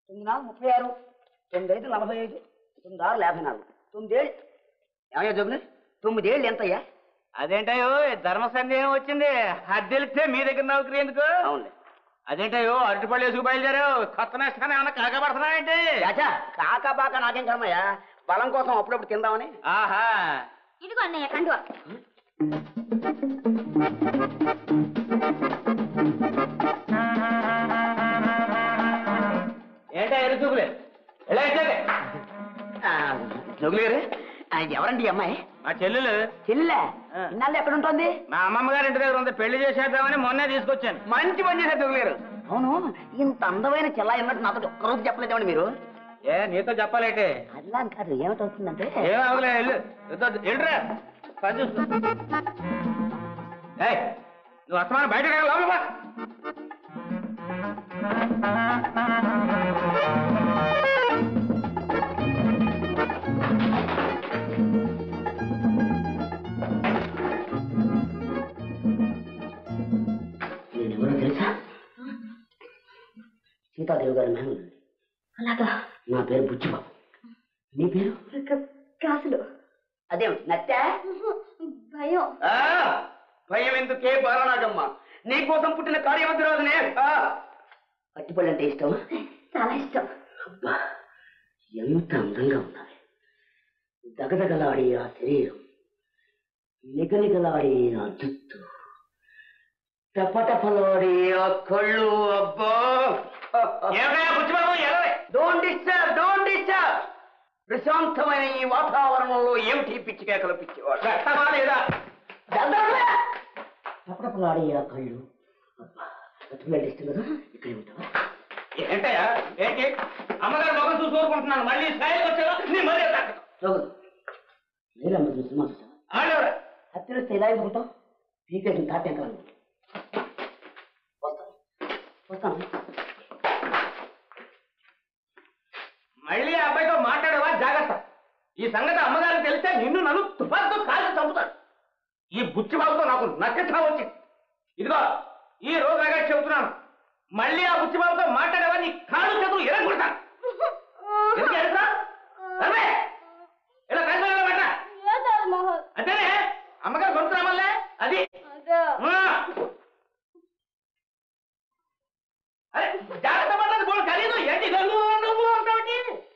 తొమ్మిది నాలుగు ముప్పై ఆరు తొమ్మిది ఐదు నలభై ఐదు తొమ్మిది ఆరు యాభై నాలుగు తొమ్మిదేళ్ళు ఏమయ్యా జోగులు తొమ్మిదేళ్ళు ఎంతయ్యా అదేంటయ్యో ధర్మ సందేహం వచ్చింది అది తెలిస్తే మీ దగ్గర నౌకరీ ఎందుకు అవునులే అదేంటయ్యో అరటిపళ్ళు వేసుకు బయలుదేరావు కొత్త నష్టాన్ని ఏమన్నా కాకపడుతున్నావేంటి రాజా కాకా బాక నాకేం కర్మయ్యా బలం కోసం అప్పుడప్పుడు తిందామని ఆహా ఇదిగో అన్నయ్య కండువా ఏంటో ఎరుచూపులే ఎలా ఇచ్చాక ఆ, జోగులు గారు ఆ, ఎవరండి ఈ అమ్మాయి మా చెల్లెలు చెల్లె ఆ. ఇన్నాళ్ళు ఎక్కడ ఉంటుంది మా అమ్మమ్మ గారి ఇంటి దగ్గర ఉంది పెళ్లి చేసేద్దామని మొన్నే తీసుకొచ్చాను మంచి పని చేశారు జోగులు గారు అవును ఇంత అందమైన చెల్ల ఉన్నట్టు నాతో ఒక్కరోజు చెప్పలేదేమండి మీరు ఏ నీతో చెప్పాలేంటి అలా అని కాదు ఏమిటవుతుందంటే ఏం అవలే వెళ్ళు వద్దు, వెళ్ళురా పని చూసుకో ఏయ్, నువ్వు అస్తమానం బయట లోపల పో. నేనెవరో తెలుసా సీతాదేవి గారి మేనల్లుండి అలాగా నా పేరు బుచ్చిబాబు నీ పేరు కాసులు అదేమిటి నత్తే భయం ఆ, భయం ఎందుకే బాలనాగమ్మ నీకోసం పుట్టిన కార్యవంతురాజునే పట్టిపళ్ళు అంటే ఇష్టమా చాలా ఇష్టం అబ్బా ఎంత అందంగా ఉన్నావే దగదగలాడే ఆ శరీరం నిగనిగలాడే ఆ జుట్టు టపటపలాడే ఆ కళ్ళు అబ్బా ఏమయ్యా బుచ్చిబాబు ఎలవే డోంట్ డిస్టర్బ్ డోంట్ డిస్టర్బ్ ప్రశాంతమైన ఈ వాతావరణంలో ఏమిటి పిచ్చి కేకలు పిచ్చివాడు రక్తమా లేదా టపటపలాడే ఆ కళ్ళు అబ్బా పట్టుబడి ఇష్టం కదా ఇక్కడే ఉంటావా ఏంటయ్యా ఏంటి అమ్మగారు మొగం చూసి ఊరుకుంటున్నాను మళ్ళీ స్థాయికి వచ్చావా నీ మరీ తగ్గదు చూడు నీలమ్మ చూసి సినిమా చూసావా ఆడేవరా హత్య వస్తే ఎలా అయిపోతాం పీకేసిన తాటే కాదు వస్తాను వస్తాను మళ్ళీ ఆ అబ్బాయితో మాట్లాడేవా జాగ్రత్త ఈ సంగతి అమ్మగారికి తెలిస్తే నిన్ను నన్ను తుపాకుతో కాల్చి చంపుతాడు ఈ బుచ్చిబాబుతో నాకు నచ్చటం వచ్చింది ఇదిగో ఈ రోజు నగా చెబుతున్నాను మళ్ళీ ఆ బుచ్చిబాబుతో మాట్లాడేవా నీ కాళ్ళు చేతులు ఎరగొడతాను ఎందుకు ఎరగొడతా? నడవే. ఇలా కలిసి వెళ్ళమంటా? అంతేనే అమ్మగారు కొనుక్కురామల్లే అది ఆ. అరే జాగ్రత్త పడ్డది పోను ఖరీదు ఏంటి గల్లు నువ్వు ఉంటావుటి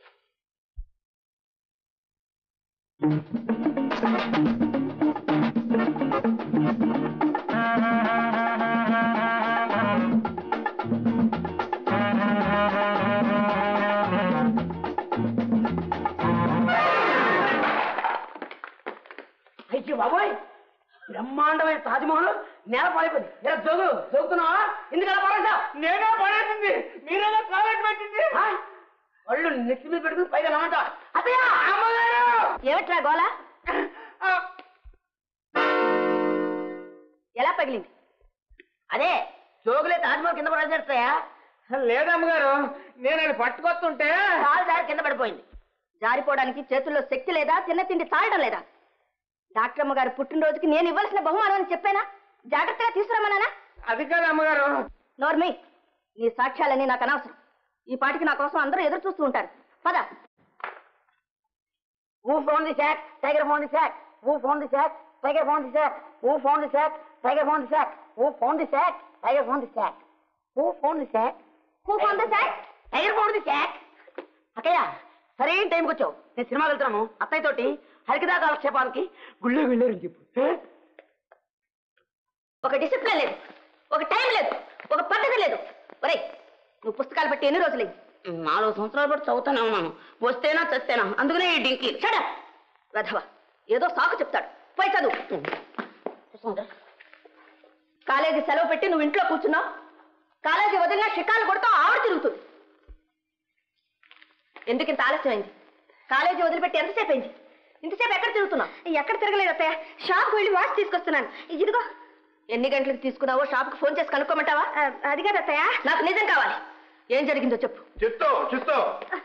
అయ్యి బాబోయ్ బ్రహ్మాండమైన తాజ్మహల్ నేల పడిపోయింది ఇలా జోగు జోగుతున్నావా ఎందుకు అలా పడేసావు నేనే పడేసింది మీరేదో కామెంట్ పెట్టింది వాళ్ళు నెత్తి మీద పెట్టుకుని పైగా నమ్మంట అత్తయ్య ఏమిట్రా గోళ ఎలా పగిలింది అదే జోగులే తాజ్మహల్ కింద పడేసేస్తాయా లేదమ్మగారు నేను అది పట్టుకొస్తుంటే కాలు దారి కింద పడిపోయింది జారిపోవడానికి చేతుల్లో శక్తి లేదా తిన్న తిండి చాలడం లేదా డాక్టర్ అమ్మ గారు పుట్టినరోజుకి నేను ఇవ్వాల్సిన బహుమానం అని చెప్పానా జాగ్రత్తగా తీసుకురమ్మన్నానా అది కాదు అమ్మగారు నోర్మి నీ సాక్ష్యాలన్నీ నాకు అనవసరం ఈ పాటికి నా కోసం అందరూ ఎదురు చూస్తూ ఉంటారు పద Who found the sack? Tiger found the sack. Who found the sack? Tiger found the sack. Who found the sack? Tiger found the sack. Who found the sack? Tiger found the sack. Who found the sack? Who found the sack? Tiger found the sack. అక్కయ్య సరైన టైంకి వచ్చావు నేను సినిమాకి వెళ్తున్నాను అత్తయ్య తోటి హరికదా కాలక్షేపానికి గుళ్ళో వెళ్ళారని చెప్పు ఒక డిసిప్లిన్ లేదు ఒక టైం లేదు ఒక పద్ధతి లేదు ఒరేయ్ నువ్వు పుస్తకాలు బట్టి ఎన్ని రోజులైంది నాలుగు సంవత్సరాల పాటు చదువుతానే ఉన్నాను వస్తేనా చస్తేనా అందుకనే ఈ డింకి షడా రధవ ఏదో సాకు చెప్తాడు పోయి చదువు కాలేజీ సెలవు పెట్టి నువ్వు ఇంట్లో కూర్చున్నావు కాలేజీ వదిలినా షికాలు కొడతావు ఆవిడ తిరుగుతుంది ఎందుకు ఇంత ఆలస్యమైంది కాలేజీ వదిలిపెట్టి ఎంతసేపు అయింది ఇంతసేపు ఎక్కడ తిరుగుతున్నావు ఎక్కడ తిరగలేదు అత్తయ్య షాప్కి వెళ్ళి వాచ్ తీసుకొస్తున్నాను ఇదిగో ఎన్ని గంటలకు తీసుకున్నావో షాప్కి ఫోన్ చేసి కనుక్కోమంటావా అది కాదు అత్తయ్య నాకు నిజం కావాలి ఏం జరిగిందో చెప్పు చిత్తో చిత్తో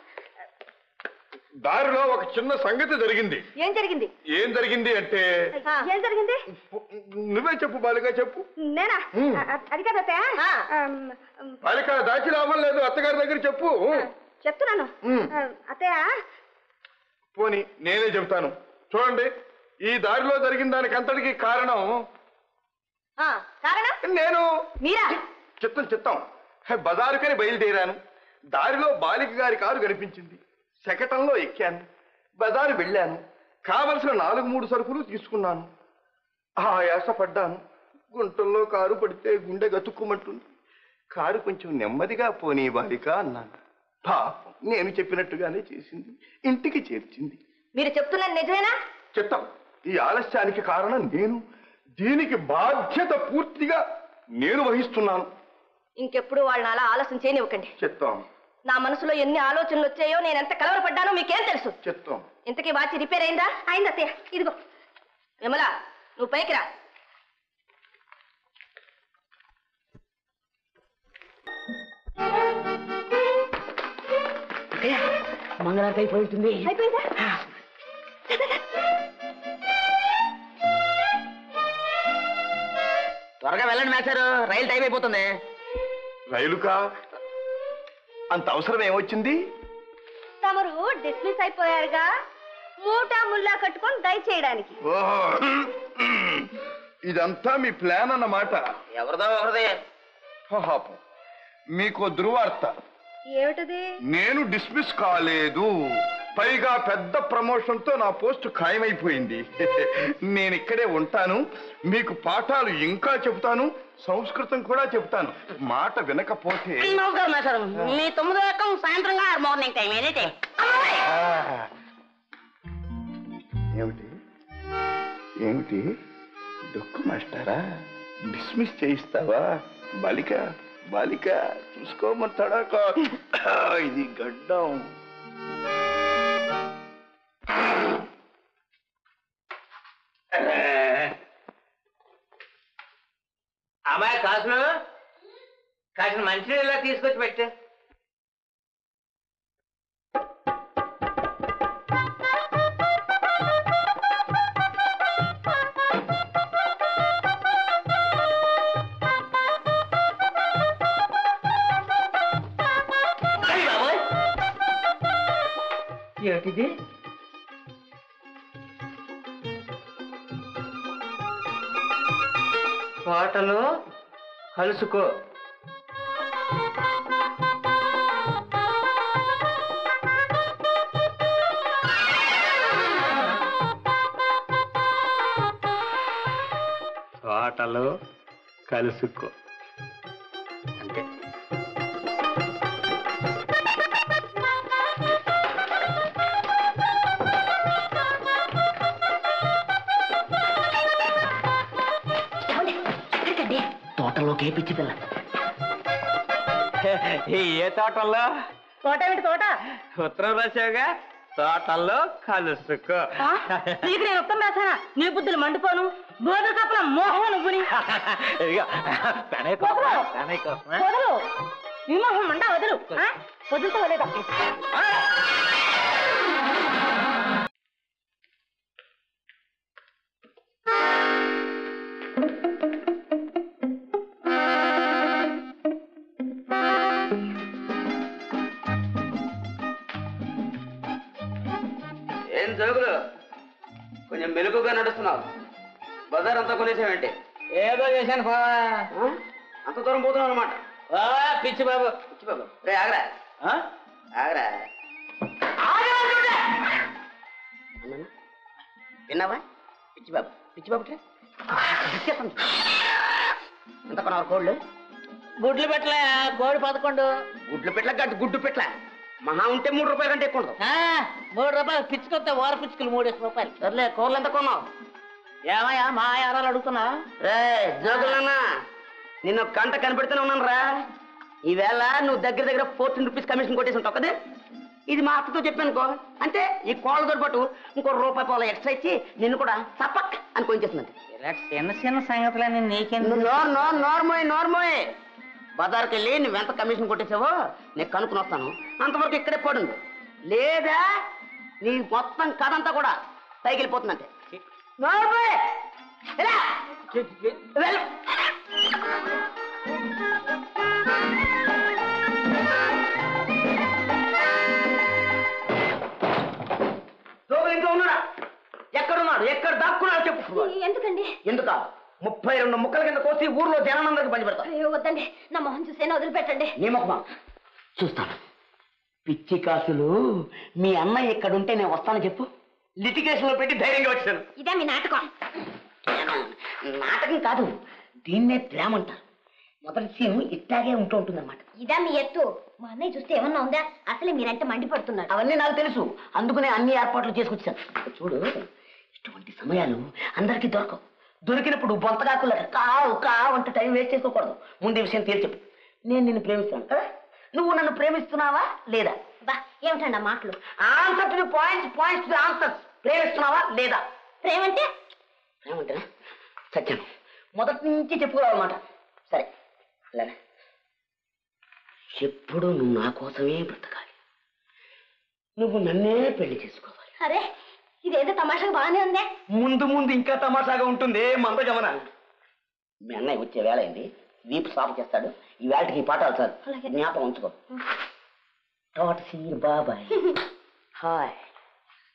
దారిలో ఒక చిన్న సంగతి జరిగింది ఏం జరిగింది ఏం జరిగింది అంటే ఏం జరిగింది నువ్వే చెప్పు బాలిక చెప్పు నేనా అది కాదు అత్తయ్య బాలిక దాచి లాభం లేదు అత్తగారి దగ్గర చెప్పు చెప్తున్నాను మ్. ఆ, అత్తయ్య పోని నేనే చెబుతాను చూడండి ఈ దారిలో జరిగిన దానికి అంతటికి కారణం ఆ, కారణం నేను మీరా చిత్తం చిత్తం బజారుకని బయలుదేరాను దారిలో బాలిక గారి కారు కనిపించింది శకటంలో ఎక్కాను బజారు వెళ్ళాను కావలసిన నాలుగు మూడు సరుకులు తీసుకున్నాను ఆయాసపడ్డాను గుంటల్లో కారు పడితే గుండె గతుక్కుమంటుంది కారు కొంచెం నెమ్మదిగా పోనీ బాలిక అన్నాను పాపం నేను చెప్పినట్టుగానే చేసింది ఇంటికి చేర్చింది మీరు చెప్తున్నది నిజమేనా చిత్తం ఈ ఆలస్యానికి కారణం నేను దీనికి బాధ్యత పూర్తిగా నేను వహిస్తున్నాను ఇంకెప్పుడు వాళ్ళని అలా ఆలోచన చేయనివ్వకండి చిత్తం నా మనసులో ఎన్ని ఆలోచనలు వచ్చాయో నేను ఎంత కలవరపడ్డానో మీకేం తెలుసు చిత్తం ఇంతకీ వాచి రిపేర్ అయిందా అయింది అత్తయ్య ఇదిగో విమలా నువ్వు పైకి రా మంగళారతి అయిపోయి ఉంటుంది అయిపోయిందా త్వరగా వెళ్ళండి మేస్టారు రైలు టైం అయిపోతుంది రైలుకా అంత అవసరం ఏమొచ్చింది తమరు డిస్మిస్ అయిపోయారుగా మూటా ముల్లా కట్టుకొని దయచేయడానికి ఓహో ఇదంతా మీ ప్లాన్ అన్నమాట ఎవరిదో ఒకరిదే పాపం మీకు దుర్వార్త ఏమిటది నేను డిస్మిస్ కాలేదు పైగా పెద్ద ప్రమోషన్ తో నా పోస్ట్ ఖాయమైపోయింది నేను ఇక్కడే ఉంటాను మీకు పాఠాలు ఇంకా చెబుతాను సంస్కృతం కూడా చెబుతాను మాట వినకపోతే నమస్కారం మేస్టర్ మీ తొమ్మిదో రకం సాయంత్రంగా మార్నింగ్ టైం ఎనీ టైం ఆ. ఏమిటి ఏమిటి డొక్కు మాస్టారా డిస్మిస్ చేయిస్తావా బాలిక బాలిక చూసుకోమంటాడా కా- ఇది గడ్డం అమ్మాయి కాసులు కాసిన మంచినీళ్ళ తీసుకొచ్చి పెట్టు అయ్ బాబోయ్. ఏమిటిది తోటలో కలుసుకో తోటలో కలుసుకో అంతే తోటలోకి పిచ్చి పిల్ల ఏ తోటల్లో తోట ఏమిటి తోట ఉత్తరం రాసావుగా తోటల్లో కలుసుకో నీకు నేను ఉత్తరం రాసానా నీ బుద్ధులు మండిపోను బోధ కప్పల మోహం నువ్వుని ఇదిగో పెనై కోసమా? పెనై కోసమా? వదలు నీ మొహం మండ వదలు ఆ? వదులుతా లేదా ఏం జోగులు కొంచెం మెలుగుగా నడుస్తున్నావు బజార్ అంతా కొనేసావేంటి ఏదో చేశాను బావా అంత దూరం పోతున్నావు అనమాట బావా పిచ్చి బాబు పిచ్చి బాబు రే ఆగరా ఆగరా విన్నావా పిచ్చి బాబు పిచ్చి బాబు ఎంత కొన్నారు కోళ్ళు గుడ్లు పెట్టలే కోడి పదకొండు గుడ్లు పెట్ల గడ్డి గుడ్డు పెట్ల మహా ఉంటే మూడు రూపాయల కంటే ఎక్కువ ఉండదు మూడు రూపాయలు పిచ్చుకొస్తే వార పిచ్చుకలు మూడేసి రూపాయలు సర్లే కూరలు ఎంత కొన్నావు ఏమయ్యా మా యారాలు అడుగుతున్నా రే జోగులన్నా నిన్ను ఒక గంట కనిపెడుతూనే ఉన్నాను రా ఈవేళ నువ్వు దగ్గర దగ్గర ఫోర్టీన్ రూపీస్ కమిషన్ కొట్టేసి ఉంటావు కదా ఇది మా అత్తతో చెప్పానుకో అంటే ఈ కోళ్ళతో పాటు ఇంకో రూపాయి పోల ఎక్స్ట్రా ఇచ్చి నిన్ను కూడా చపక్ అని కొంచేస్తున్నది ఇలా చిన్న చిన్న సంగతులన్నీ నీకెందుకు నువ్వు నోర్ నోర్ నోర్మోయ్ నోర్మోయ్ బజార్కి వెళ్ళి నువ్వెంత కమిషన్ కొట్టేసావో నేను కనుక్కుని వస్తాను అంతవరకు ఇక్కడే పడుంది లేదా నీ మొత్తం కథ అంతా కూడా పైకి వెళ్ళిపోతుందంటే నోర్మోయ్ ఇలా వెళ్ళు ఎక్కడ దాక్కున్నావు చెప్పు ఎందుకండి ఎందుక ముప్పై రెండు ముక్కల కింద కోసి ఊర్లో జనాలందరికి పంచిపెడతా అయ్యో వద్దండి నా మొహం చూసేనా వదిలిపెట్టండి నీ ముఖమా చూస్తాను పిచ్చి కాసులు మీ అన్నయ్య ఎక్కడుంటే నేను వస్తాను చెప్పు లిటిగేషన్ లో పెట్టి ధైర్యంగా వచ్చాను ఇదే మీ నాటకం నాటకం కాదు దీన్నే ప్రేమ అంటారు మొదటి సీన్ ఇట్టాగే ఉంటూ ఉంటుందన్నమాట ఇదా మీ ఎత్తు మా అన్నయ్య చూస్తే ఏమన్నా ఉందా అసలే మీరంటే మండిపడుతున్నాడు అవన్నీ నాకు తెలుసు అందుకనే అన్ని ఏర్పాట్లు చేసుకొచ్చాను చూడు ఇటువంటి సమయాలు అందరికీ దొరకవు దొరికినప్పుడు బొంతగాకుల కావు కావు అంటే టైం వేస్ట్ చేసుకోకూడదు ముందు ఈ విషయం తేల్చి చెప్పు నేను నిన్ను ప్రేమిస్తాను కదా నువ్వు నన్ను ప్రేమిస్తున్నావా లేదా బా ఏమిటండి ఆ మాటలు answer to points points to answers ప్రేమిస్తున్నావా లేదా ప్రేమంటే ప్రేమంటేనా సత్యం మొదటి నుంచి చెప్పుకోవాలన్నమాట సరే అలానే ఎప్పుడు నువ్వు నా కోసమే బ్రతకాలి నువ్వు నన్నే పెళ్లి చేసుకోవాలి అరే ఇదేదో తమాషా బాగానే ఉందే ముందు ముందు ఇంకా తమాషాగా ఉంటుంది మందగమన మీ అన్నయ్య వచ్చే వేళ అయింది వీపు సాపు చేస్తాడు ఈ వేళకి ఈ పాఠాలు సార్ అలాగే. జ్ఞాపకం ఉంచుకో టాట్ సీ బాబాయ్ హాయ్